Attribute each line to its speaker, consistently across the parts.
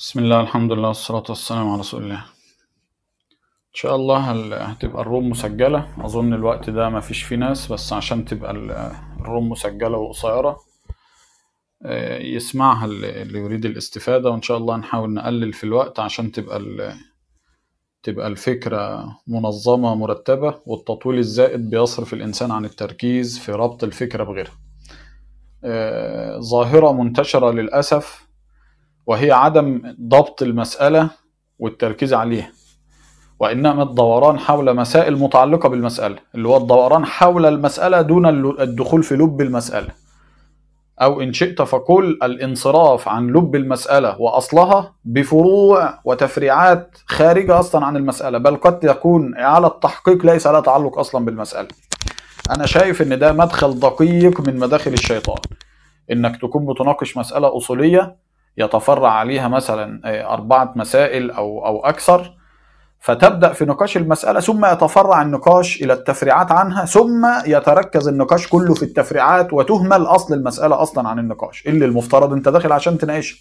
Speaker 1: بسم الله الحمد لله والصلاة والسلام على رسول الله إن شاء الله هل- هتبقى الروم مسجلة أظن الوقت ده ما فيش فيه ناس بس عشان تبقى ال- الروم مسجلة وقصيرة آه، يسمعها اللي اللي يريد الاستفادة وإن شاء الله نحاول نقلل في الوقت عشان تبقى ال- تبقى الفكرة منظمة مرتبة والتطويل الزائد بيصرف الإنسان عن التركيز في ربط الفكرة بغيرها آه، ظاهرة منتشرة للأسف وهي عدم ضبط المسألة والتركيز عليها وإنما الدوران حول مسائل متعلقة بالمسألة اللي هو الدوران حول المسألة دون الل- الدخول في لب المسألة أو إن شئت فقل الانصراف عن لب المسألة وأصلها بفروع وتفريعات خارجة أصلا عن المسألة بل قد يكون على التحقيق ليس لها تعلق أصلا بالمسألة أنا شايف إن ده مدخل دقيق من مداخل الشيطان إنك تكون بتناقش مسألة أصولية يتفرع عليها مثلا آه، أربعة مسائل أو أو أكثر فتبدأ في نقاش المسألة ثم يتفرع النقاش إلى التفريعات عنها ثم يتركز النقاش كله في التفريعات وتهمل أصل المسألة أصلا عن النقاش اللي المفترض أنت داخل عشان تناقشها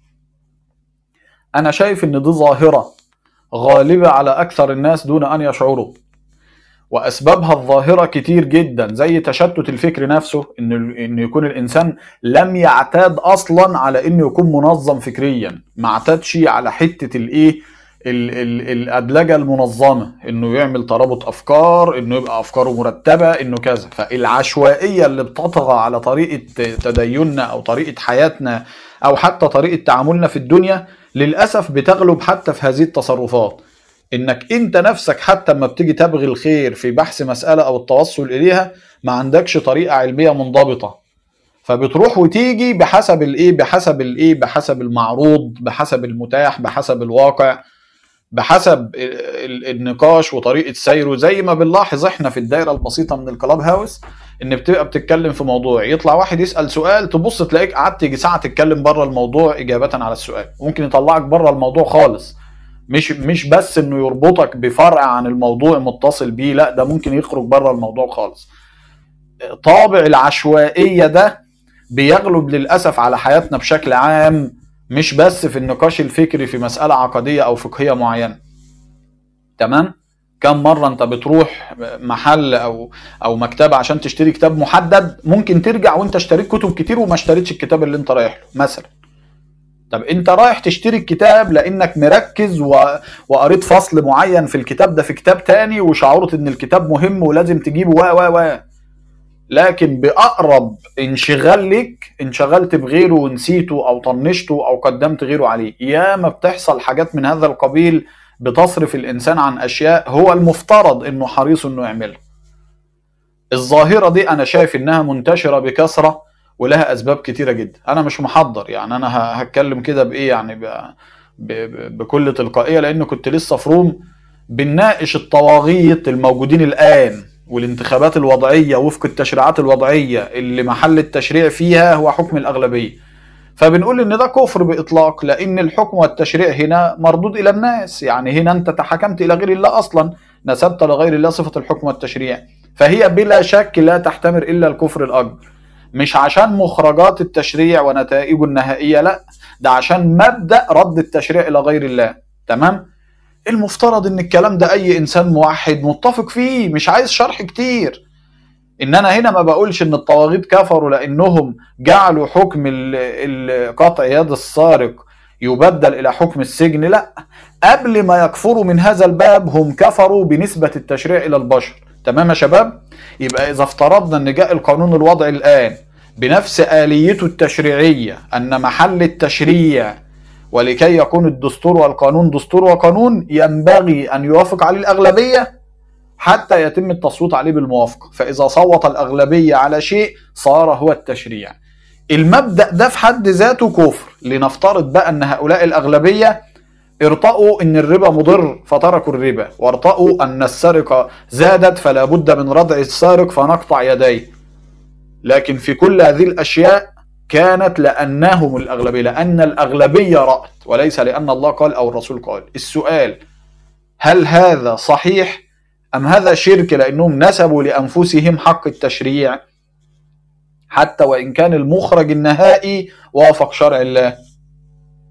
Speaker 1: أنا شايف إن دي ظاهرة غالبة على أكثر الناس دون أن يشعروا وأسبابها الظاهرة كتير جدا زي تشتت الفكر نفسه إن إن يكون الإنسان لم يعتاد أصلا على إنه يكون منظم فكريا ما اعتادش على حتة الإيه ال- ال- الأدلجة المنظمة إنه يعمل ترابط أفكار إنه يبقى أفكاره مرتبة إنه كذا فالعشوائية اللي بتطغى على طريقة تديننا أو طريقة حياتنا أو حتى طريقة تعاملنا في الدنيا للأسف بتغلب حتى في هذه التصرفات انك انت نفسك حتى لما بتيجي تبغي الخير في بحث مسألة او التوصل اليها ما عندكش طريقة علمية منضبطة فبتروح وتيجي بحسب الايه بحسب الايه بحسب المعروض بحسب المتاح بحسب الواقع بحسب ال- ال- النقاش وطريقة سيره زي ما بنلاحظ احنا في الدايرة البسيطة من الكلاب هاوس ان بتبقى بتتكلم في موضوع يطلع واحد يسأل سؤال تبص تلاقيك قعدت يجي ساعة تتكلم بره الموضوع اجابة على السؤال ممكن يطلعك بره الموضوع خالص مش مش بس انه يربطك بفرع عن الموضوع متصل بيه لا ده ممكن يخرج بره الموضوع خالص طابع العشوائية ده بيغلب للأسف على حياتنا بشكل عام مش بس في النقاش الفكري في مسألة عقدية أو فقهية معينة تمام كم مرة انت بتروح محل او او مكتبة عشان تشتري كتاب محدد ممكن ترجع وانت اشتريت كتب كتير وما اشتريتش الكتاب اللي انت رايح له مثلا طب انت رايح تشتري الكتاب لانك مركز و... وقريت فصل معين في الكتاب ده في كتاب تاني وشعرت ان الكتاب مهم ولازم تجيبه و و و لكن باقرب انشغال لك انشغلت بغيره ونسيته او طنشته او قدمت غيره عليه يا ما بتحصل حاجات من هذا القبيل بتصرف الانسان عن اشياء هو المفترض انه حريص انه يعملها الظاهرة دي أنا شايف إنها منتشرة بكثرة ولها أسباب كتيرة جدا أنا مش محضر يعني أنا ه- هتكلم كده بإيه يعني ب... ب... ب- بكل تلقائية لأن كنت لسه في روم بنناقش الطواغيت الموجودين الآن والانتخابات الوضعية وفق التشريعات الوضعية اللي محل التشريع فيها هو حكم الأغلبية فبنقول ان ده كفر باطلاق لان الحكم والتشريع هنا مردود الى الناس يعني هنا انت تحكمت الى غير الله اصلا نسبت لغير الله صفه الحكم والتشريع فهي بلا شك لا تحتمل الا الكفر الاكبر مش عشان مخرجات التشريع ونتائجه النهائيه لا ده عشان مبدا رد التشريع الى غير الله تمام المفترض ان الكلام ده اي انسان موحد متفق فيه مش عايز شرح كتير ان انا هنا ما بقولش ان الطواغيت كفروا لانهم جعلوا حكم ال- ال- قطع يد السارق يبدل الى حكم السجن لا قبل ما يكفروا من هذا الباب هم كفروا بنسبة التشريع الى البشر تمام يا شباب يبقى اذا افترضنا ان جاء القانون الوضعي الان بنفس آليته التشريعية ان محل التشريع ولكي يكون الدستور والقانون دستور وقانون ينبغي ان يوافق عليه الاغلبيه حتى يتم التصويت عليه بالموافقة فإذا صوت الأغلبية على شيء صار هو التشريع المبدأ ده في حد ذاته كفر لنفترض بقى أن هؤلاء الأغلبية ارتأوا أن الربا مضر فتركوا الربا وارتأوا أن السرقة زادت فلا بد من ردع السارق فنقطع يديه لكن في كل هذه الأشياء كانت لأنهم الأغلبية لأن الأغلبية رأت وليس لأن الله قال أو الرسول قال السؤال هل هذا صحيح أم هذا شرك لأنهم نسبوا لأنفسهم حق التشريع حتى وإن كان المخرج النهائي وافق شرع الله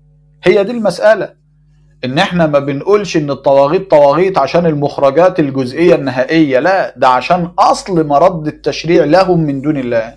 Speaker 1: هي دي المساله ان احنا ما بنقولش ان الطواغيت طواغيت عشان المخرجات الجزئيه النهائيه لا ده عشان اصل مرد التشريع لهم من دون الله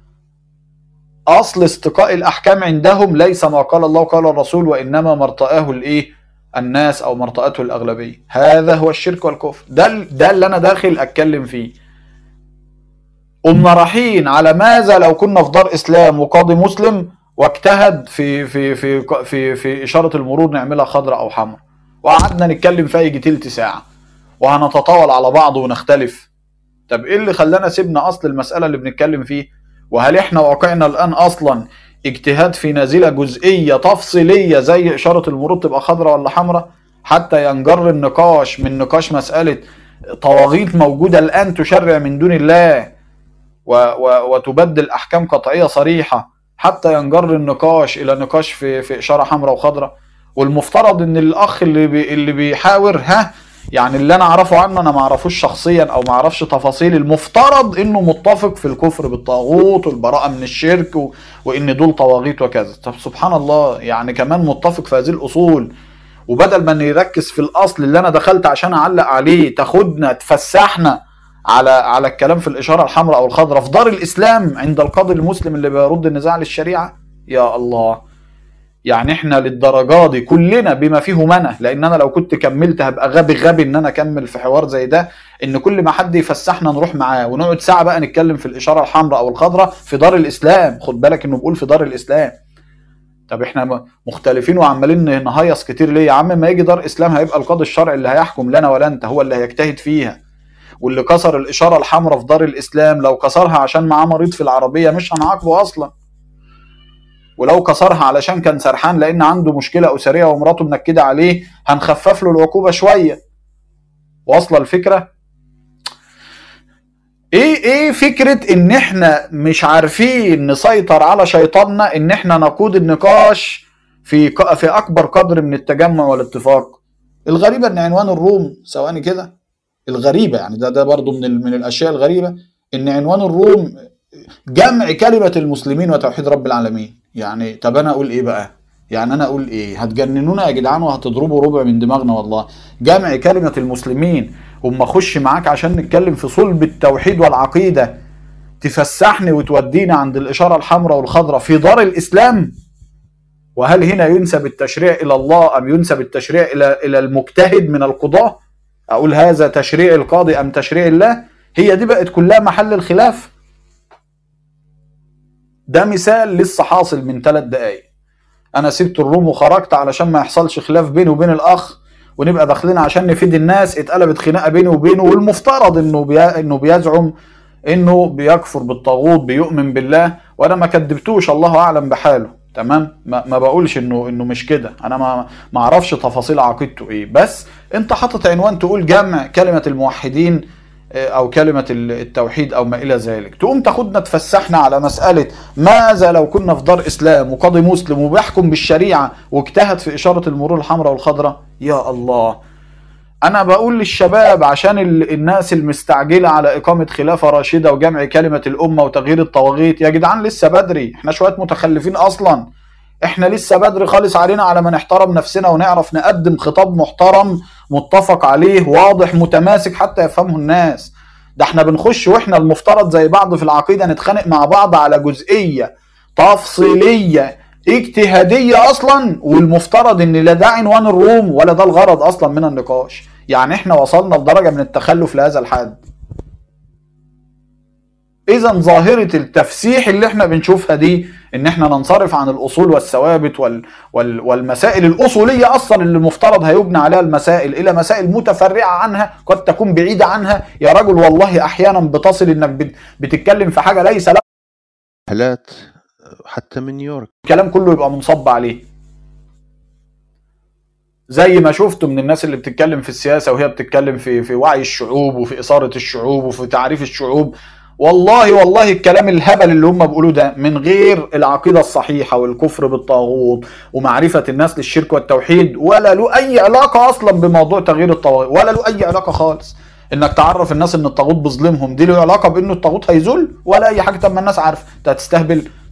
Speaker 1: اصل استقاء الاحكام عندهم ليس ما قال الله وقال الرسول وانما ما ارتآه الايه الناس او ما ارتأته الاغلبيه هذا هو الشرك والكفر ده ده اللي انا داخل اتكلم فيه قمنا رايحين على ماذا لو كنا في دار اسلام وقاضي مسلم واجتهد في في في في في اشاره المرور نعملها خضراء او حمراء وقعدنا نتكلم فيها يجي تلت ساعه وهنتطاول على بعض ونختلف طب ايه اللي خلانا سيبنا اصل المساله اللي بنتكلم فيه وهل احنا واقعنا الان اصلا اجتهاد في نازله جزئيه تفصيليه زي اشاره المرور تبقى خضراء ولا حمراء حتى ينجر النقاش من نقاش مساله طواغيت موجوده الان تشرع من دون الله و و وتبدل احكام قطعيه صريحه حتى ينجر النقاش الى نقاش في في اشاره حمراء وخضراء والمفترض ان الاخ اللي بي اللي بيحاور ها يعني اللي انا اعرفه عنه انا ما اعرفوش شخصيا او ما اعرفش تفاصيل المفترض انه متفق في الكفر بالطاغوت والبراءه من الشرك و... وان دول طواغيت وكذا طب سبحان الله يعني كمان متفق في هذه الاصول وبدل ما يركز في الاصل اللي انا دخلت عشان اعلق عليه تاخدنا تفسحنا على على الكلام في الاشاره الحمراء او الخضراء في دار الاسلام عند القاضي المسلم اللي بيرد النزاع للشريعه يا الله يعني احنا للدرجه دي كلنا بما فيه منه لان انا لو كنت كملت هبقى غبي غبي ان انا اكمل في حوار زي ده ان كل ما حد يفسحنا نروح معاه ونقعد ساعه بقى نتكلم في الاشاره الحمراء او الخضراء في دار الاسلام خد بالك انه بيقول في دار الاسلام طب احنا مختلفين وعمالين نهيص كتير ليه يا عم ما يجي دار اسلام هيبقى القاضي الشرعي اللي هيحكم لنا ولا انت هو اللي هيجتهد فيها واللي كسر الاشاره الحمراء في دار الاسلام لو كسرها عشان معاه مريض في العربيه مش هنعاقبه اصلا ولو كسرها علشان كان سرحان لان عنده مشكله اسريه ومراته منكده عليه هنخفف له العقوبه شويه واصله الفكره ايه ايه فكره ان احنا مش عارفين نسيطر على شيطاننا ان احنا نقود النقاش في في اكبر قدر من التجمع والاتفاق الغريبه ان عنوان الروم ثواني كده الغريبه يعني ده ده برضه من من الاشياء الغريبه ان عنوان الروم جمع كلمه المسلمين وتوحيد رب العالمين يعني طب انا اقول ايه بقى يعني انا اقول ايه هتجننونا يا جدعان وهتضربوا ربع من دماغنا والله جمع كلمه المسلمين وما اخش معاك عشان نتكلم في صلب التوحيد والعقيده تفسحني وتوديني عند الاشاره الحمراء والخضراء في دار الاسلام وهل هنا ينسب التشريع الى الله ام ينسب التشريع الى الى المجتهد من القضاه اقول هذا تشريع القاضي ام تشريع الله هي دي بقت كلها محل الخلاف ده مثال لسه حاصل من ثلاث دقايق انا سبت الروم وخرجت علشان ما يحصلش خلاف بيني وبين الاخ ونبقى داخلين عشان نفيد الناس اتقلبت خناقه بيني وبينه والمفترض انه بي... انه بيزعم انه بيكفر بالطاغوت بيؤمن بالله وانا ما كدبتوش الله اعلم بحاله تمام ما, ما بقولش انه انه مش كده انا ما ما اعرفش تفاصيل عقيدته ايه بس انت حاطط عنوان تقول جمع كلمه الموحدين او كلمه التوحيد او ما الى ذلك تقوم تاخدنا تفسحنا على مساله ماذا لو كنا في دار اسلام وقاضي مسلم وبيحكم بالشريعه واجتهد في اشاره المرور الحمراء والخضراء يا الله انا بقول للشباب عشان الناس المستعجله على اقامه خلافه راشده وجمع كلمه الامه وتغيير الطواغيت يا جدعان لسه بدري احنا شويه متخلفين اصلا احنا لسه بدري خالص علينا على ما نحترم نفسنا ونعرف نقدم خطاب محترم متفق عليه واضح متماسك حتى يفهمه الناس ده احنا بنخش واحنا المفترض زي بعض في العقيده نتخانق مع بعض على جزئيه تفصيليه اجتهاديه اصلا والمفترض ان لا ده عنوان الروم ولا ده الغرض اصلا من النقاش يعني احنا وصلنا لدرجه من التخلف لهذا الحد اذا ظاهره التفسيح اللي احنا بنشوفها دي ان احنا ننصرف عن الاصول والثوابت وال وال والمسائل الاصوليه اصلا اللي المفترض هيبنى عليها المسائل الى مسائل متفرعه عنها قد تكون بعيده عنها يا رجل والله احيانا بتصل انك بتتكلم في حاجه ليس لها
Speaker 2: حالات حتى من نيويورك
Speaker 1: الكلام كله يبقى منصب عليه زي ما شفتوا من الناس اللي بتتكلم في السياسه وهي بتتكلم في في وعي الشعوب وفي اثاره الشعوب وفي تعريف الشعوب والله والله الكلام الهبل اللي هم بيقولوه ده من غير العقيده الصحيحه والكفر بالطاغوت ومعرفه الناس للشرك والتوحيد ولا له اي علاقه اصلا بموضوع تغيير الطواغيت ولا له اي علاقه خالص انك تعرف الناس ان الطاغوت بيظلمهم دي له علاقه بانه الطاغوت هيزول ولا اي حاجه طب ما الناس عارفه انت هتستهبل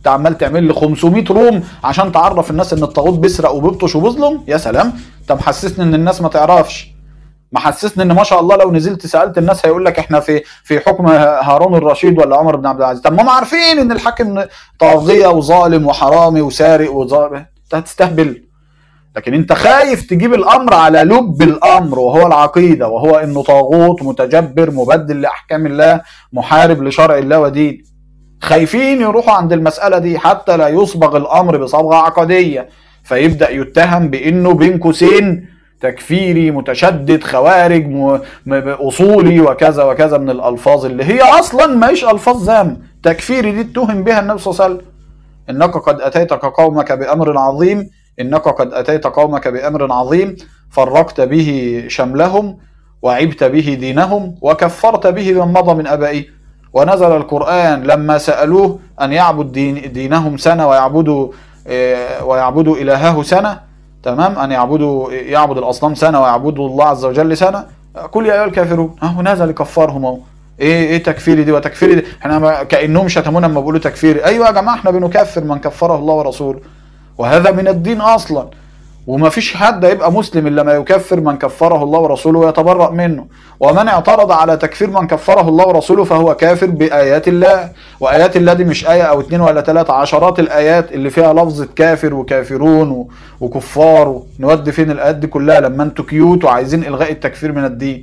Speaker 1: انت عمال تعمل لي 500 روم عشان تعرف الناس ان الطاغوت بيسرق وبيبطش وبيظلم يا سلام انت محسسني ان الناس ما تعرفش محسسني ان ما شاء الله لو نزلت سالت الناس هيقول لك احنا في في حكم هارون الرشيد ولا عمر بن عبد العزيز طب ما هم عارفين ان الحاكم طاغيه وظالم وحرامي وسارق وظالم انت هتستهبل لكن انت خايف تجيب الامر على لب الامر وهو العقيده وهو انه طاغوت متجبر مبدل لاحكام الله محارب لشرع الله ودين خايفين يروحوا عند المساله دي حتى لا يصبغ الامر بصبغه عقديه فيبدا يتهم بانه بين قوسين تكفيري متشدد خوارج م... م... اصولي وكذا وكذا من الالفاظ اللي هي اصلا ماهيش الفاظ ذم تكفيري دي اتهم بها النبي صلى الله عليه وسلم انك قد اتيتك قومك بامر عظيم انك قد اتيت قومك بامر عظيم فرقت به شملهم وعبت به دينهم وكفرت به من مضى من ابائه ونزل القران لما سالوه ان يعبد دين دينهم سنه ويعبدوا ويعبدوا الهه سنه تمام ان يعبدوا يعبد الاصنام سنه ويعبدوا الله عز وجل سنه قل يا ايها الكافرون اهو نزل يكفرهم اهو ايه ايه تكفيري دي وتكفيري دي احنا كانهم شتمونا لما بيقولوا تكفيري ايوه يا جماعه احنا بنكفر من كفره الله ورسوله وهذا من الدين اصلا وما فيش حد هيبقى مسلم الا ما يكفر من كفره الله ورسوله ويتبرأ منه ومن اعترض على تكفير من كفره الله ورسوله فهو كافر بآيات الله وآيات الله دي مش آية أو اتنين ولا تلاتة عشرات الآيات اللي فيها لفظة كافر وكافرون وكفار نودي فين الآيات دي كلها لما انتوا كيوت وعايزين إلغاء التكفير من الدين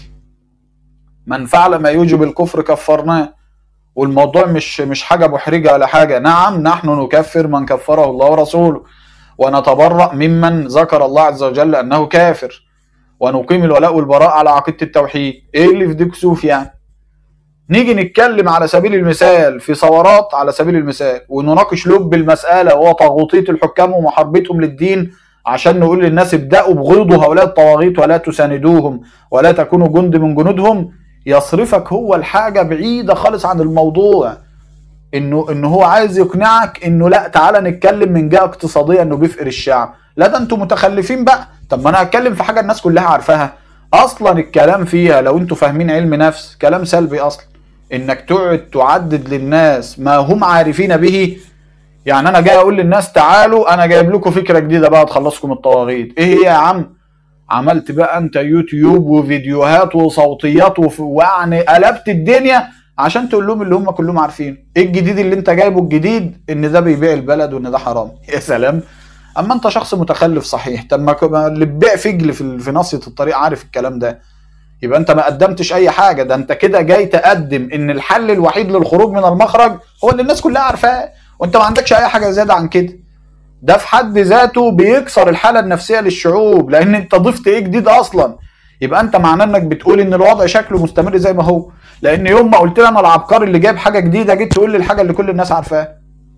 Speaker 1: من فعل ما يوجب الكفر كفرناه والموضوع مش مش حاجه محرجه ولا حاجه نعم نحن نكفر من كفره الله ورسوله ونتبرأ ممن ذكر الله عز وجل انه كافر ونقيم الولاء والبراء على عقيده التوحيد ايه اللي في دي كسوف يعني نيجي نتكلم على سبيل المثال في ثورات على سبيل المثال ونناقش لب المساله وهو طاغوتيه الحكام ومحاربتهم للدين عشان نقول للناس ابدأوا بغيضوا هؤلاء الطواغيت ولا تساندوهم ولا تكونوا جند من جنودهم يصرفك هو الحاجة بعيدة خالص عن الموضوع انه انه هو عايز يقنعك انه لا تعالى نتكلم من جهة اقتصادية انه بيفقر الشعب لا ده انتوا متخلفين بقى طب ما انا هتكلم في حاجة الناس كلها عارفاها اصلا الكلام فيها لو انتوا فاهمين علم نفس كلام سلبي اصلا انك تقعد تعدد للناس ما هم عارفين به يعني انا جاي اقول للناس تعالوا انا جايب لكم فكره جديده بقى تخلصكم الطواغيت ايه هي يا عم عملت بقى انت يوتيوب وفيديوهات وصوتيات وف... ويعني قلبت الدنيا عشان تقول لهم اللي هم كلهم عارفين ايه الجديد اللي انت جايبه الجديد ان ده بيبيع البلد وان ده حرام يا سلام اما انت شخص متخلف صحيح طب ما اللي بيبيع فجل في في ناصيه الطريق عارف الكلام ده يبقى انت ما قدمتش اي حاجه ده انت كده جاي تقدم ان الحل الوحيد للخروج من المخرج هو اللي الناس كلها عارفاه وانت ما عندكش اي حاجه زياده عن كده ده في حد ذاته بيكسر الحاله النفسيه للشعوب لان انت ضفت ايه جديد اصلا يبقى انت معناه انك بتقول ان الوضع شكله مستمر زي ما هو لان يوم ما قلت لي انا العبقري اللي جايب حاجه جديده جيت تقول لي الحاجه اللي كل الناس عارفاها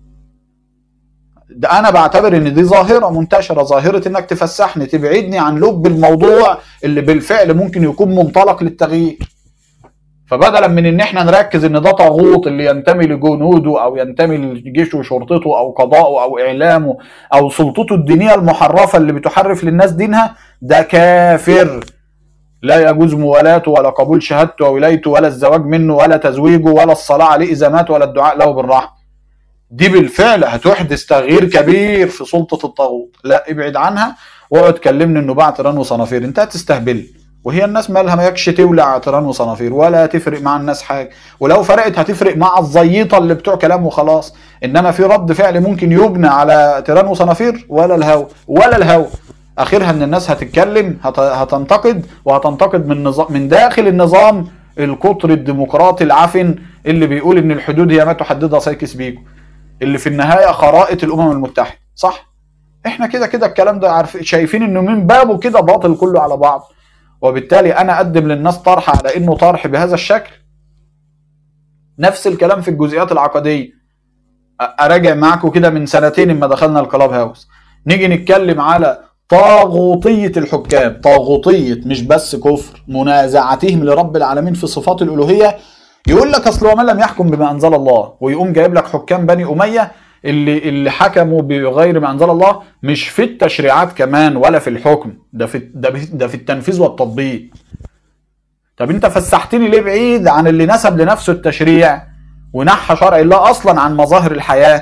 Speaker 1: ده انا بعتبر ان دي ظاهره منتشره ظاهره انك تفسحني تبعدني عن لب الموضوع اللي بالفعل ممكن يكون منطلق للتغيير فبدلا من ان احنا نركز ان ده طاغوت اللي ينتمي لجنوده او ينتمي لجيشه وشرطته او قضائه او اعلامه او سلطته الدينيه المحرفه اللي بتحرف للناس دينها ده كافر لا يجوز موالاته ولا قبول شهادته وولايته ولا الزواج منه ولا تزويجه ولا الصلاه عليه اذا مات ولا الدعاء له بالرحمه دي بالفعل هتحدث تغيير كبير في سلطه الطاغوت لا ابعد عنها واقعد كلمني انه باع تيران وصنافير انت هتستهبل وهي الناس مالها ما يكش تولع تيران وصنافير ولا تفرق مع الناس حاجه ولو فرقت هتفرق مع الزيطه اللي بتوع كلام وخلاص انما في رد فعل ممكن يبنى على تيران وصنافير ولا الهوى ولا الهوى اخرها ان الناس هتتكلم هت... هتنتقد وهتنتقد من نظام من داخل النظام القطر الديمقراطي العفن اللي بيقول ان الحدود هي ما تحددها سايكس بيكو اللي في النهايه خرائط الامم المتحده صح احنا كده كده الكلام ده عارف شايفين انه من بابه كده باطل كله على بعض وبالتالي انا اقدم للناس طرح على انه طرح بهذا الشكل نفس الكلام في الجزئيات العقديه اراجع معاكم كده من سنتين لما دخلنا الكلاب هاوس نيجي نتكلم على طاغوتية الحكام طاغوتية مش بس كفر منازعتهم لرب العالمين في صفات الألوهية يقول لك أصل ومن لم يحكم بما أنزل الله ويقوم جايب لك حكام بني أمية اللي اللي حكموا بغير ما أنزل الله مش في التشريعات كمان ولا في الحكم ده في ده, ده في التنفيذ والتطبيق طب انت فسحتني ليه بعيد عن اللي نسب لنفسه التشريع ونحى شرع الله اصلا عن مظاهر الحياه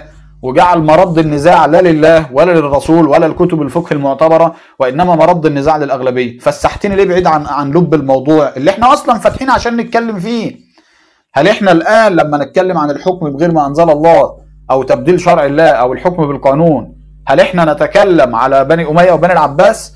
Speaker 1: وجعل مرد النزاع لا لله ولا للرسول ولا لكتب الفقه المعتبره وانما مرد النزاع للاغلبيه فسحتني ليه بعيد عن عن لب الموضوع اللي احنا اصلا فاتحين عشان نتكلم فيه هل احنا الان لما نتكلم عن الحكم بغير ما انزل الله او تبديل شرع الله او الحكم بالقانون هل احنا نتكلم على بني اميه وبني العباس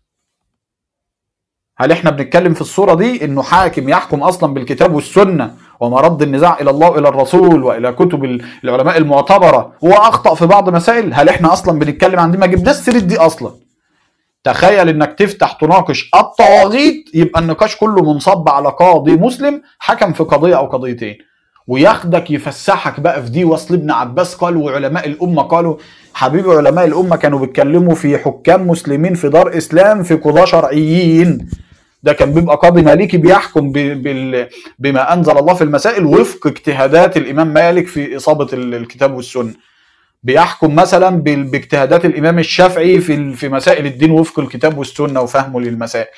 Speaker 1: هل احنا بنتكلم في الصوره دي انه حاكم يحكم اصلا بالكتاب والسنه ومرد النزاع الى الله والى الرسول والى كتب العلماء المعتبره هو اخطا في بعض مسائل هل احنا اصلا بنتكلم عن دي ما جبناش سيره دي اصلا تخيل انك تفتح تناقش الطواغيت يبقى النقاش كله منصب على قاضي مسلم حكم في قضيه او قضيتين وياخدك يفسحك بقى في دي واصل ابن عباس قال وعلماء الامه قالوا حبيبي علماء الامه كانوا بيتكلموا في حكام مسلمين في دار اسلام في قضاه شرعيين ده كان بيبقى قاضي مالكي بيحكم بال... بما انزل الله في المسائل وفق اجتهادات الامام مالك في اصابه الكتاب والسنه بيحكم مثلا باجتهادات الامام الشافعي في في مسائل الدين وفق الكتاب والسنه وفهمه للمسائل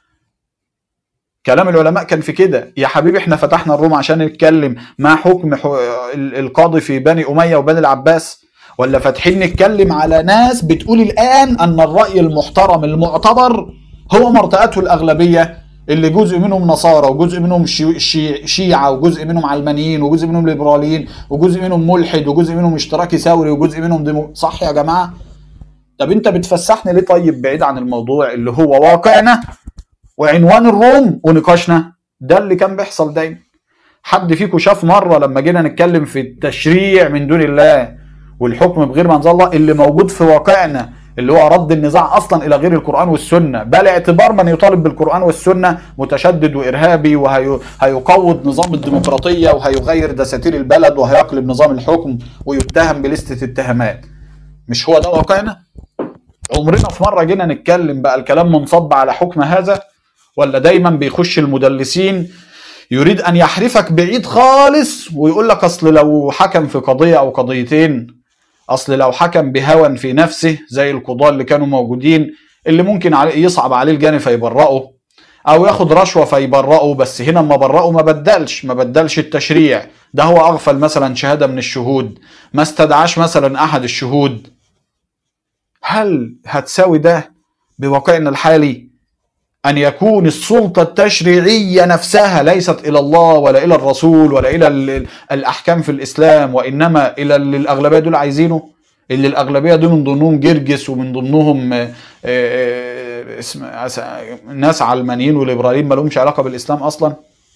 Speaker 1: كلام العلماء كان في كده يا حبيبي احنا فتحنا الروم عشان نتكلم ما حكم القاضي في بني اميه وبني العباس ولا فاتحين نتكلم على ناس بتقول الان ان الراي المحترم المعتبر هو مرتأته الاغلبيه اللي جزء منهم نصارى وجزء منهم شي شي شيعة وجزء منهم علمانيين وجزء منهم ليبراليين وجزء منهم ملحد وجزء منهم اشتراكي ثوري وجزء منهم ديمو صح يا جماعة؟ طب انت بتفسحني ليه طيب بعيد عن الموضوع اللي هو واقعنا وعنوان الروم ونقاشنا ده اللي كان بيحصل دايما حد فيكم شاف مرة لما جينا نتكلم في التشريع من دون الله والحكم بغير ما انزل الله اللي موجود في واقعنا اللي هو رد النزاع اصلا الى غير القران والسنه بل اعتبار من يطالب بالقران والسنه متشدد وارهابي وهيقوض نظام الديمقراطيه وهيغير دساتير البلد وهيقلب نظام الحكم ويتهم بلستة اتهامات مش هو ده واقعنا عمرنا في مره جينا نتكلم بقى الكلام منصب على حكم هذا ولا دايما بيخش المدلسين يريد ان يحرفك بعيد خالص ويقول لك اصل لو حكم في قضيه او قضيتين اصل لو حكم بهوى في نفسه زي القضاة اللي كانوا موجودين اللي ممكن يصعب عليه الجاني فيبرئه او ياخد رشوه فيبرئه بس هنا ما برئه ما بدلش ما بدلش التشريع ده هو اغفل مثلا شهاده من الشهود ما استدعاش مثلا احد الشهود هل هتساوي ده بواقعنا الحالي ان يكون السلطه التشريعيه نفسها ليست الى الله ولا الى الرسول ولا الى الاحكام في الاسلام وانما الى اللي الاغلبيه دول عايزينه اللي الاغلبيه دول من ضمنهم جرجس ومن ضمنهم اسم ناس علمانيين وليبراليين ما لهمش علاقه بالاسلام اصلا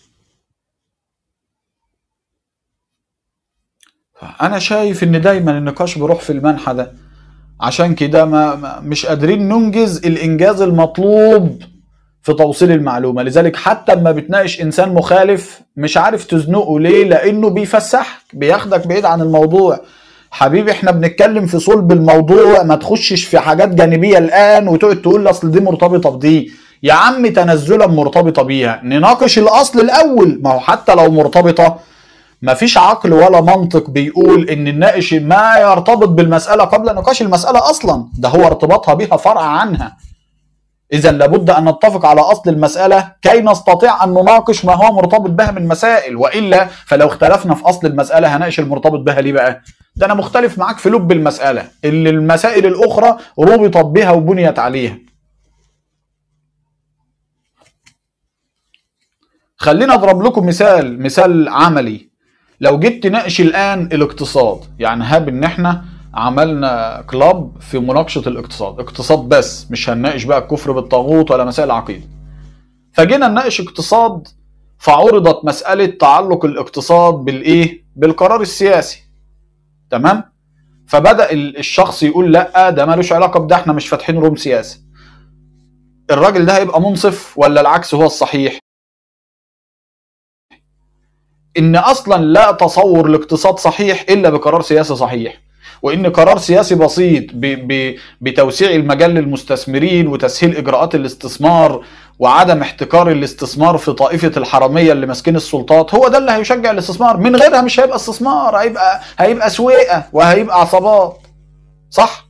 Speaker 1: انا شايف ان دايما النقاش بيروح في المنحى ده عشان كده ما مش قادرين ننجز الانجاز المطلوب في توصيل المعلومة لذلك حتى لما بتناقش إنسان مخالف مش عارف تزنقه ليه لأنه بيفسحك بياخدك بعيد عن الموضوع حبيبي احنا بنتكلم في صلب الموضوع ما تخشش في حاجات جانبية الآن وتقعد تقول أصل دي مرتبطة بدي يا عم تنزلا مرتبطة بيها نناقش الأصل الأول ما هو حتى لو مرتبطة مفيش عقل ولا منطق بيقول ان الناقش ما يرتبط بالمسألة قبل نقاش المسألة أصلا ده هو ارتباطها بها فرع عنها إذا لابد أن نتفق على أصل المسألة كي نستطيع أن نناقش ما هو مرتبط بها من مسائل وإلا فلو اختلفنا في أصل المسألة هناقش المرتبط بها ليه بقى؟ ده أنا مختلف معاك في لب المسألة اللي المسائل الأخرى ربطت بها وبنيت عليها. خلينا أضرب لكم مثال مثال عملي لو جيت تناقش الآن الاقتصاد يعني هاب إن إحنا عملنا كلاب في مناقشه الاقتصاد اقتصاد بس مش هنناقش بقى الكفر بالطاغوت ولا مسائل عقيده فجينا نناقش اقتصاد فعرضت مساله تعلق الاقتصاد بالايه بالقرار السياسي تمام فبدا الشخص يقول لا ده ملوش علاقه بده احنا مش فاتحين روم سياسي الراجل ده هيبقى منصف ولا العكس هو الصحيح ان اصلا لا تصور الاقتصاد صحيح الا بقرار سياسي صحيح وان قرار سياسي بسيط ب ب بتوسيع المجال للمستثمرين وتسهيل اجراءات الاستثمار وعدم احتكار الاستثمار في طائفه الحراميه اللي ماسكين السلطات هو ده اللي هيشجع الاستثمار من غيرها مش هيبقى استثمار هيبقى هيبقى سويقه وهيبقى عصابات صح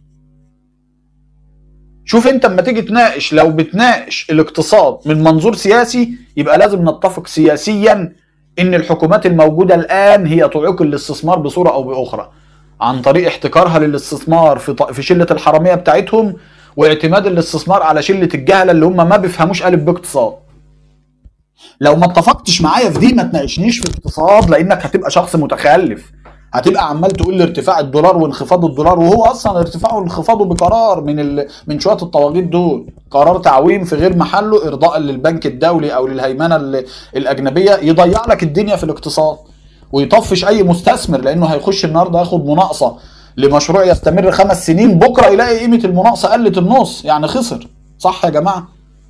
Speaker 1: شوف انت اما تيجي تناقش لو بتناقش الاقتصاد من منظور سياسي يبقى لازم نتفق سياسيا ان الحكومات الموجوده الان هي تعيق الاستثمار بصوره او باخرى عن طريق احتكارها للاستثمار في ط- في شله الحراميه بتاعتهم واعتماد الاستثمار على شله الجهله اللي هم ما بيفهموش الف باقتصاد لو ما اتفقتش معايا في دي ما تناقشنيش في اقتصاد لانك هتبقى شخص متخلف هتبقى عمال تقول لي ارتفاع الدولار وانخفاض الدولار وهو اصلا ارتفاعه وانخفاضه بقرار من ال... من شويه الطواغيت دول قرار تعويم في غير محله ارضاء للبنك الدولي او للهيمنه ال- الاجنبيه يضيع لك الدنيا في الاقتصاد ويطفش اي مستثمر لانه هيخش النهارده ياخد مناقصه لمشروع يستمر خمس سنين بكره يلاقي قيمه المناقصه قلت النص يعني خسر صح يا جماعه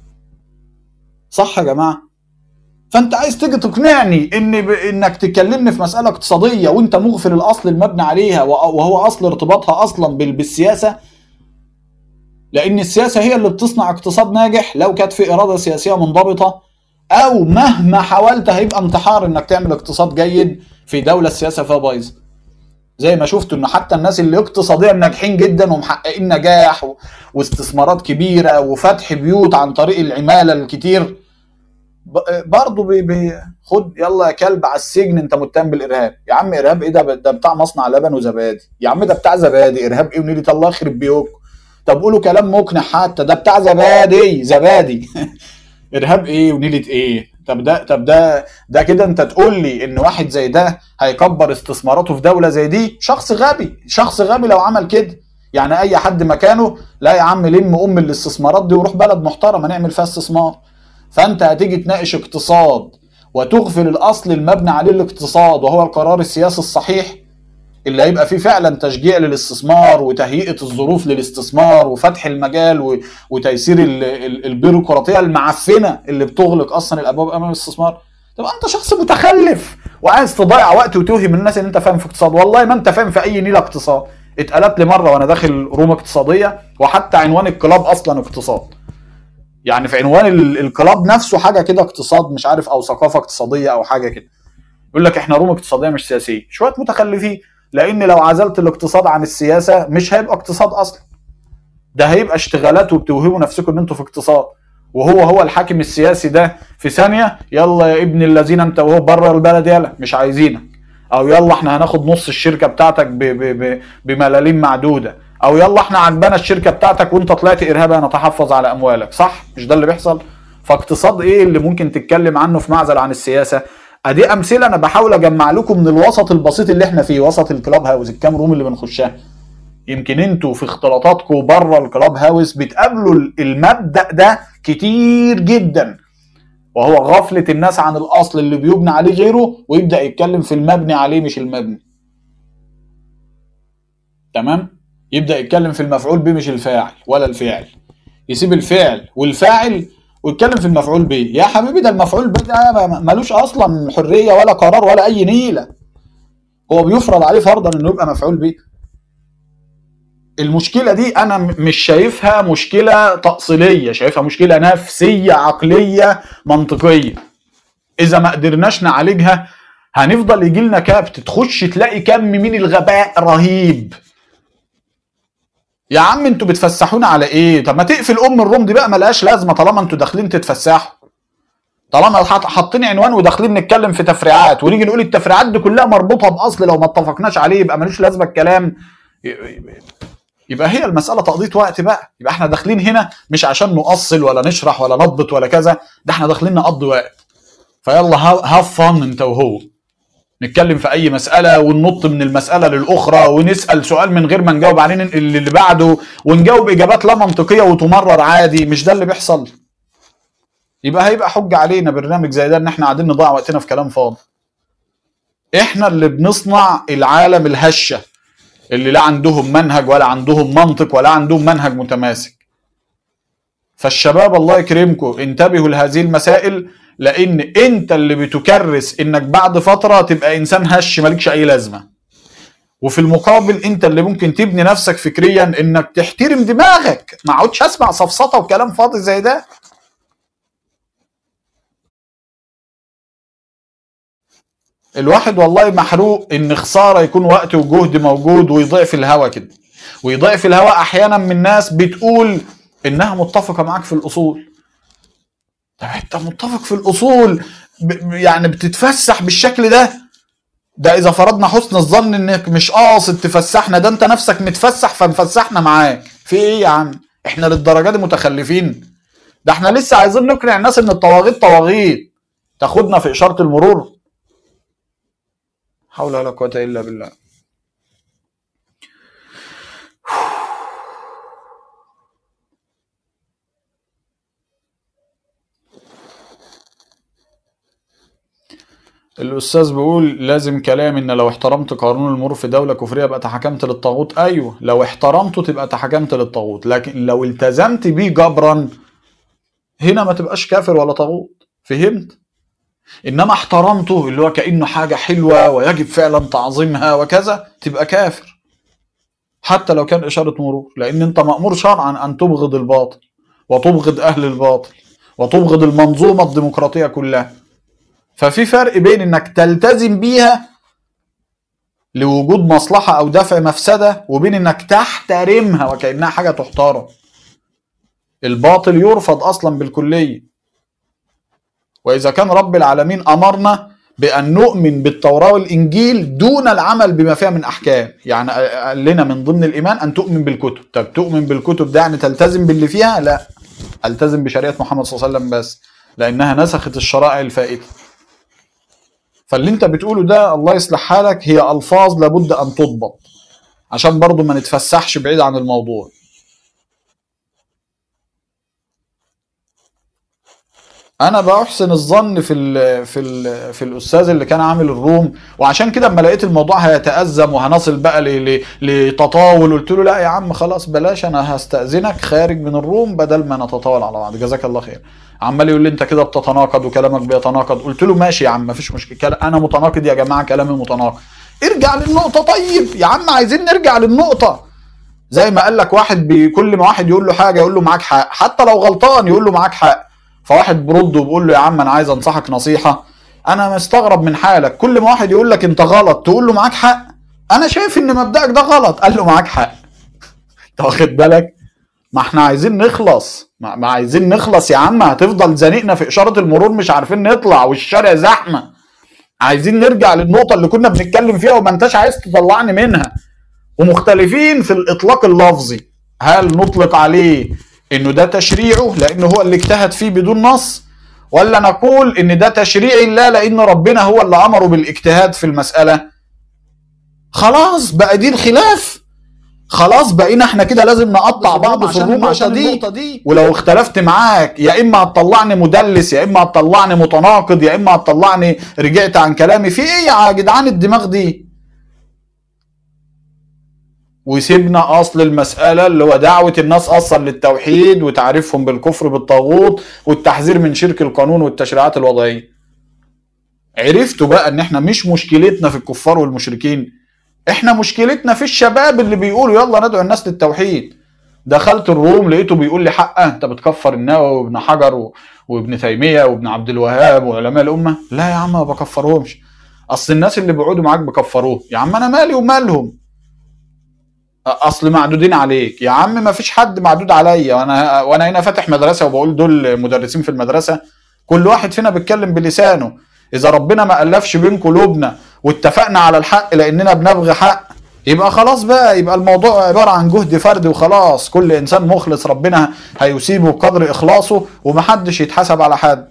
Speaker 1: صح يا جماعه فانت عايز تيجي تقنعني ان ب... انك تكلمني في مساله اقتصاديه وانت مغفل الاصل المبني عليها و- وهو اصل ارتباطها اصلا بال... بالسياسه لان السياسه هي اللي بتصنع اقتصاد ناجح لو كانت في اراده سياسيه منضبطه او مهما حاولت هيبقى انتحار انك تعمل اقتصاد جيد في دوله السياسه فيها بايظه زي ما شفتوا ان حتى الناس اللي اقتصاديا ناجحين جدا ومحققين نجاح و... واستثمارات كبيره وفتح بيوت عن طريق العماله الكتير ب- برضه بي بي خد يلا يا كلب على السجن انت متهم بالارهاب يا عم ارهاب ايه ده ده بتاع مصنع لبن وزبادي يا عم ده بتاع زبادي ارهاب ايه ونيلة الله يخرب بيوتكم طب قولوا كلام مقنع حتى ده بتاع زبادي زبادي ارهاب ايه ونيلة ايه طب ده طب ده ده كده انت تقول لي ان واحد زي ده هيكبر استثماراته في دوله زي دي شخص غبي شخص غبي لو عمل كده يعني اي حد مكانه لا يا عم لم ام الاستثمارات دي وروح بلد محترمه نعمل فيها استثمار فانت هتيجي تناقش اقتصاد وتغفل الاصل المبني عليه الاقتصاد وهو القرار السياسي الصحيح اللي هيبقى فيه فعلا تشجيع للاستثمار وتهيئه الظروف للاستثمار وفتح المجال و- وتيسير ال- ال- البيروقراطيه المعفنه اللي بتغلق اصلا الابواب امام الاستثمار تبقى انت شخص متخلف وعايز تضيع وقت وتوهم الناس ان انت فاهم في اقتصاد والله ما انت فاهم في اي نيله اقتصاد اتقالت لي مره وانا داخل روم اقتصاديه وحتى عنوان الكلاب اصلا اقتصاد يعني في عنوان ال- الكلاب نفسه حاجه كده اقتصاد مش عارف او ثقافه اقتصاديه او حاجه كده يقول لك احنا روم اقتصاديه مش سياسيه شويه متخلفين لان لو عزلت الاقتصاد عن السياسه مش هيبقى اقتصاد اصلا ده هيبقى اشتغالات وبتوهموا نفسكم ان انتوا في اقتصاد وهو هو الحاكم السياسي ده في ثانيه يلا يا ابن الذين انت وهو بره البلد يلا مش عايزينك او يلا احنا هناخد نص الشركه بتاعتك ب ب ب بملاليم معدوده او يلا احنا عجبانا الشركه بتاعتك وانت طلعت ارهابي هنتحفظ على اموالك صح مش ده اللي بيحصل فاقتصاد ايه اللي ممكن تتكلم عنه في معزل عن السياسه ادي امثله انا بحاول اجمع لكم من الوسط البسيط اللي احنا فيه وسط الكلاب هاوس الكام روم اللي بنخشها يمكن انتوا في اختلاطاتكم بره الكلاب هاوس بتقابلوا المبدا ده كتير جدا وهو غفله الناس عن الاصل اللي بيبنى عليه غيره ويبدا يتكلم في المبني عليه مش المبني تمام يبدا يتكلم في المفعول به مش الفاعل ولا الفعل يسيب الفعل والفاعل ويتكلم في المفعول به يا حبيبي ده المفعول به ده ملوش اصلا حريه ولا قرار ولا اي نيله هو بيفرض عليه فرضا انه يبقى مفعول به المشكله دي انا م- مش شايفها مشكله تاصيليه شايفها مشكله نفسيه عقليه منطقيه اذا ما قدرناش نعالجها هنفضل يجي لنا كبت تخش تلاقي كم من الغباء رهيب يا عم انتوا بتفسحونا على ايه طب ما تقفل ام الروم دي بقى ملهاش لازمه طالما انتوا داخلين تتفسحوا طالما حاط- حاطين عنوان وداخلين نتكلم في تفريعات ونيجي نقول التفريعات دي كلها مربوطه باصل لو ما اتفقناش عليه يبقى ملوش لازمه الكلام يبقى هي المساله تقضيه وقت بقى يبقى احنا داخلين هنا مش عشان نؤصل ولا نشرح ولا نضبط ولا كذا ده احنا داخلين نقضي وقت فيلا هاف فن انت وهو نتكلم في اي مساله وننط من المساله للاخرى ونسال سؤال من غير ما نجاوب عليه اللي اللي بعده ونجاوب اجابات لا منطقيه وتمرر عادي مش ده اللي بيحصل يبقى هيبقى حجه علينا برنامج زي ده ان احنا قاعدين نضيع وقتنا في كلام فاضي احنا اللي بنصنع العالم الهشه اللي لا عندهم منهج ولا عندهم منطق ولا عندهم منهج متماسك فالشباب الله يكرمكم انتبهوا لهذه المسائل لان انت اللي بتكرس انك بعد فتره تبقى انسان هش مالكش اي لازمه وفي المقابل انت اللي ممكن تبني نفسك فكريا انك تحترم دماغك ما اقعدش اسمع سفسطه وكلام فاضي زي ده الواحد والله محروق ان خساره يكون وقت وجهد موجود ويضيع في الهوا كده ويضيع في الهوا احيانا من ناس بتقول انها متفقه معاك في الاصول طب انت متفق في الاصول ب... يعني بتتفسح بالشكل ده ده اذا فرضنا حسن الظن انك مش قاصد تفسحنا ده انت نفسك متفسح فنفسحنا معاك في ايه يا عم احنا للدرجه دي متخلفين ده احنا لسه عايزين نقنع الناس ان الطواغيت طواغيت تاخدنا في اشاره المرور حول ولا قوه الا بالله الاستاذ بيقول لازم كلام ان لو احترمت قانون المرور في دوله كفريه يبقى تحكمت للطاغوت ايوه لو احترمته تبقى تحكمت للطاغوت لكن لو التزمت بيه جبرا هنا ما تبقاش كافر ولا طاغوت فهمت انما احترمته اللي هو كانه حاجه حلوه ويجب فعلا تعظيمها وكذا تبقى كافر حتى لو كان اشاره مرور لان انت مامور شرعا ان تبغض الباطل وتبغض اهل الباطل وتبغض المنظومه الديمقراطيه كلها ففي فرق بين انك تلتزم بيها لوجود مصلحة او دفع مفسدة وبين انك تحترمها وكأنها حاجة تحترم الباطل يرفض اصلا بالكلية واذا كان رب العالمين امرنا بان نؤمن بالتوراة والانجيل دون العمل بما فيها من احكام يعني قال لنا من ضمن الايمان ان تؤمن بالكتب طب تؤمن بالكتب ده يعني تلتزم باللي فيها لا التزم بشريعة محمد صلى الله عليه وسلم بس لانها نسخت الشرائع الفائته فاللي انت بتقوله ده الله يصلح حالك هي الفاظ لابد ان تضبط عشان برضو ما نتفسحش بعيد عن الموضوع انا بحسن الظن في ال في ال في الاستاذ اللي كان عامل الروم وعشان كده اما لقيت الموضوع هيتازم وهنصل بقى ل- ل- لتطاول قلت له لا يا عم خلاص بلاش انا هستاذنك خارج من الروم بدل ما نتطاول على بعض جزاك الله خير عمال يقول لي انت كده بتتناقض وكلامك بيتناقض قلت له ماشي يا عم مفيش مشكله انا متناقض يا جماعه كلامي متناقض ارجع للنقطه طيب يا عم عايزين نرجع للنقطه زي ما قال لك واحد بكل ما واحد يقول له حاجه يقول له معاك حق حتى لو غلطان يقول له معاك حق فواحد برد وبيقول له يا عم انا عايز انصحك نصيحه انا مستغرب من حالك كل ما واحد يقول لك انت غلط تقول له معاك حق انا شايف ان مبدأك ده غلط قال له معاك حق انت واخد بالك ما احنا عايزين نخلص ما, ما عايزين نخلص يا عم هتفضل زنقنا في اشاره المرور مش عارفين نطلع والشارع زحمه عايزين نرجع للنقطه اللي كنا بنتكلم فيها وما انتش عايز تطلعني منها ومختلفين في الاطلاق اللفظي هل نطلق عليه انه ده تشريعه لانه هو اللي اجتهد فيه بدون نص ولا نقول ان ده تشريع الله لان ربنا هو اللي امره بالاجتهاد في المساله خلاص بقى دي الخلاف خلاص بقينا احنا كده لازم نقطع بعض في الروم عشان النقطه دي ولو اختلفت معاك يا اما هتطلعني مدلس يا اما هتطلعني متناقض يا اما هتطلعني رجعت عن كلامي في ايه يا جدعان الدماغ دي وسيبنا اصل المساله اللي هو دعوه الناس اصلا للتوحيد وتعريفهم بالكفر بالطاغوت والتحذير من شرك القانون والتشريعات الوضعيه عرفتوا بقى ان احنا مش مشكلتنا في الكفار والمشركين احنا مشكلتنا في الشباب اللي بيقولوا يلا ندعو الناس للتوحيد دخلت الروم لقيته بيقول لي حقه انت بتكفر النووي وابن حجر و... وابن تيميه وابن عبد الوهاب وعلماء الامه لا يا عم ما بكفرهمش اصل الناس اللي بيقعدوا معاك بكفروه يا عم انا مالي ومالهم اصل معدودين عليك يا عم ما فيش حد معدود عليا وانا وانا هنا فاتح مدرسه وبقول دول مدرسين في المدرسه كل واحد فينا بيتكلم بلسانه اذا ربنا ما الفش بين قلوبنا واتفقنا على الحق لاننا بنبغي حق يبقى خلاص بقى يبقى الموضوع عباره عن جهد فردي وخلاص كل انسان مخلص ربنا هيصيبه بقدر اخلاصه ومحدش يتحاسب على حد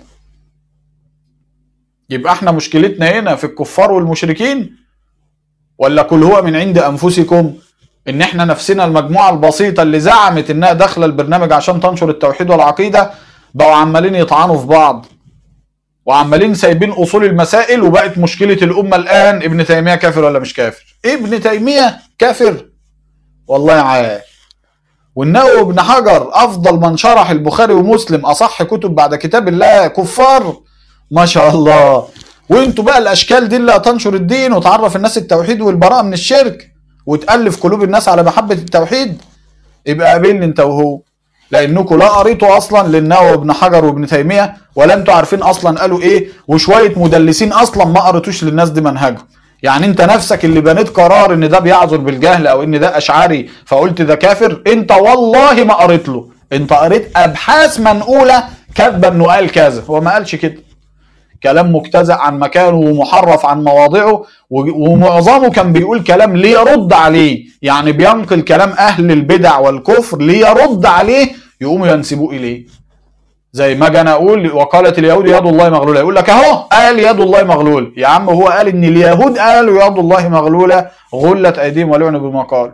Speaker 1: يبقى احنا مشكلتنا هنا في الكفار والمشركين ولا كل هو من عند انفسكم ان احنا نفسنا المجموعه البسيطه اللي زعمت انها داخله البرنامج عشان تنشر التوحيد والعقيده بقوا عمالين يطعنوا في بعض وعمالين سايبين اصول المسائل وبقت مشكله الامه الان ابن تيميه كافر ولا مش كافر ابن تيميه كافر والله عال والنووي ابن حجر افضل من شرح البخاري ومسلم اصح كتب بعد كتاب الله كفار ما شاء الله وانتوا بقى الاشكال دي اللي هتنشر الدين وتعرف الناس التوحيد والبراءه من الشرك وتالف قلوب الناس على محبه التوحيد يبقى قابلني انت وهو لانكم لا قريتوا اصلا للنووي وابن حجر وابن تيميه ولا انتوا عارفين اصلا قالوا ايه وشويه مدلسين اصلا ما قريتوش للناس دي منهجهم يعني انت نفسك اللي بنيت قرار ان ده بيعذر بالجهل او ان ده اشعري فقلت ده كافر انت والله ما قريت له انت قريت ابحاث منقوله كاتبه انه قال كذا هو ما قالش كده كلام مجتزأ عن مكانه ومحرف عن مواضعه و- ومعظمه كان بيقول كلام ليرد عليه يعني بينقل كلام اهل البدع والكفر ليرد عليه يقوموا ينسبوه اليه زي ما اجي انا اقول وقالت اليهود يد الله مغلوله يقول لك اهو قال يد الله مغلول يا عم هو قال ان اليهود قالوا يد الله مغلوله غلت ايديهم ولعنوا بما قالوا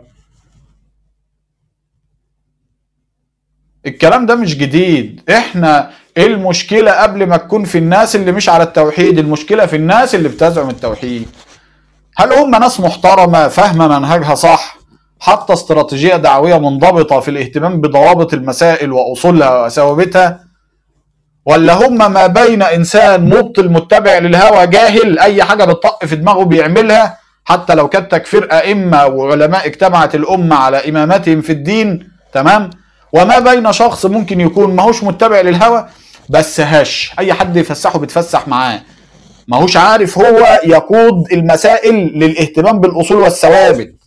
Speaker 1: الكلام ده مش جديد احنا ايه المشكله قبل ما تكون في الناس اللي مش على التوحيد المشكله في الناس اللي بتزعم التوحيد هل هم ناس محترمه فاهمه منهجها صح حاطه استراتيجيه دعويه منضبطه في الاهتمام بضوابط المسائل واصولها وثوابتها ولا هم ما بين انسان مبطل متبع للهوى جاهل اي حاجه بتطق في دماغه بيعملها حتى لو كانت تكفير ائمه وعلماء اجتمعت الامه على امامتهم في الدين تمام وما بين شخص ممكن يكون ماهوش متبع للهوى بس هش اي حد يفسحه بيتفسح معاه ماهوش عارف هو يقود المسائل للاهتمام بالاصول والثوابت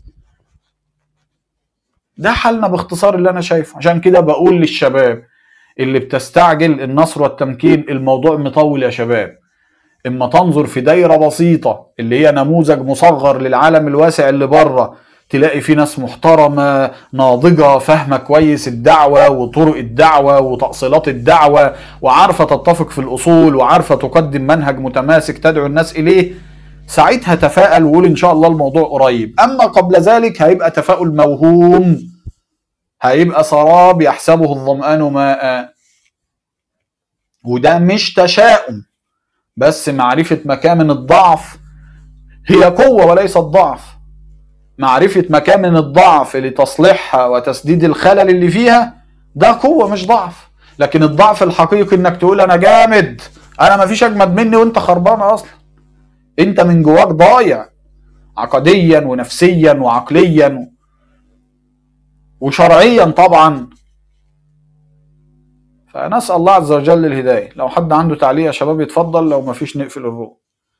Speaker 1: ده حالنا باختصار اللي انا شايفه عشان كده بقول للشباب اللي بتستعجل النصر والتمكين الموضوع مطول يا شباب اما تنظر في دايره بسيطه اللي هي نموذج مصغر للعالم الواسع اللي بره تلاقي في ناس محترمه ناضجه فاهمه كويس الدعوه وطرق الدعوه وتأصيلات الدعوه وعارفه تتفق في الاصول وعارفه تقدم منهج متماسك تدعو الناس اليه ساعتها تفائل وقول ان شاء الله الموضوع قريب اما قبل ذلك هيبقى تفاؤل موهوم هيبقى سراب يحسبه الظمآن ماء وده مش تشاؤم بس معرفة مكامن الضعف هي قوة وليست ضعف معرفة مكامن الضعف لتصليحها وتسديد الخلل اللي فيها ده قوة مش ضعف لكن الضعف الحقيقي انك تقول انا جامد انا مفيش اجمد مني وانت خربان اصلا انت من جواك ضايع عقديا ونفسيا وعقليا وشرعيا طبعا فنسأل الله عز وجل الهداية لو حد عنده تعليق يا شباب يتفضل لو مفيش نقفل الروم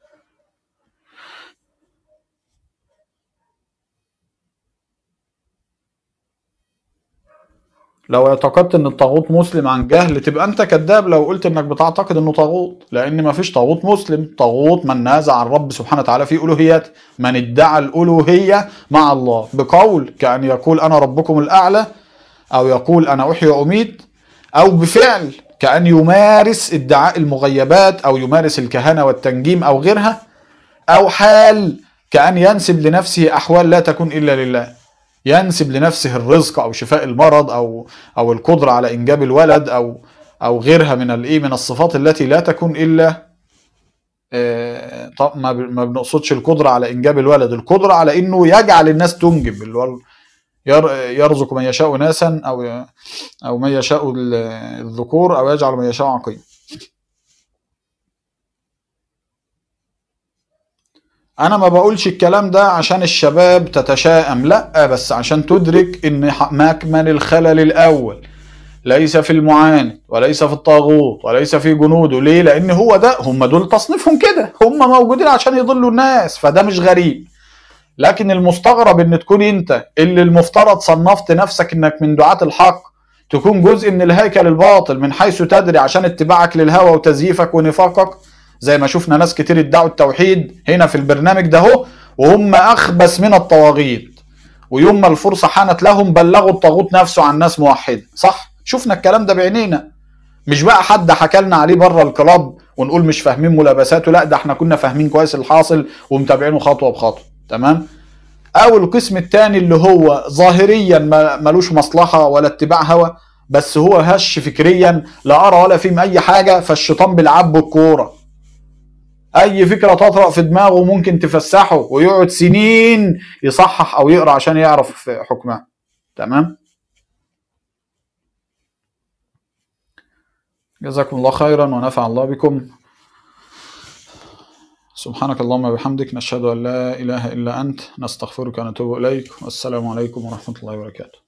Speaker 1: لو اعتقدت ان الطاغوت مسلم عن جهل تبقى انت كذاب لو قلت انك بتعتقد انه طاغوت لان مفيش طاغوت مسلم طاغوت من نازع الرب سبحانه وتعالى في الوهيته من ادعى الالوهيه مع الله بقول كان يقول انا ربكم الاعلى او يقول انا احيي واميت او بفعل كان يمارس ادعاء المغيبات او يمارس الكهنه والتنجيم او غيرها او حال كان ينسب لنفسه احوال لا تكون الا لله ينسب لنفسه الرزق او شفاء المرض او او القدره على انجاب الولد او او غيرها من الايه من الصفات التي لا تكون الا آه، طب ما ب- ما بنقصدش القدره على انجاب الولد القدره على انه يجعل الناس تنجب اللي هو ير- يرزق من يشاء ناسا او ي- او من يشاء ال- الذكور او يجعل من يشاء عقيم انا ما بقولش الكلام ده عشان الشباب تتشائم لا بس عشان تدرك ان ح- مكمن الخلل الاول ليس في المعاند وليس في الطاغوت وليس في جنوده ليه لان هو ده هم دول تصنيفهم كده هم موجودين عشان يضلوا الناس فده مش غريب لكن المستغرب ان تكون انت اللي المفترض صنفت نفسك انك من دعاة الحق تكون جزء من الهيكل الباطل من حيث تدري عشان اتباعك للهوى وتزييفك ونفاقك زي ما شفنا ناس كتير ادعوا التوحيد هنا في البرنامج ده اهو وهم اخبث من الطواغيت ويوم ما الفرصه حانت لهم بلغوا الطاغوت نفسه عن ناس موحده صح شفنا الكلام ده بعينينا مش بقى حد حكى لنا عليه بره الكلاب ونقول مش فاهمين ملابساته لا ده احنا كنا فاهمين كويس الحاصل ومتابعينه خطوه بخطوه تمام او القسم الثاني اللي هو ظاهريا ما- ملوش مصلحه ولا اتباع هوى بس هو هش فكريا لا ارى ولا فيهم اي حاجه فالشيطان بيلعب بالكوره اي فكره تطرأ في دماغه ممكن تفسحه ويقعد سنين يصحح او يقرا عشان يعرف حكمها تمام جزاكم الله خيرا ونفع الله بكم سبحانك اللهم وبحمدك نشهد ان لا اله الا انت نستغفرك ونتوب اليك والسلام عليكم ورحمه الله وبركاته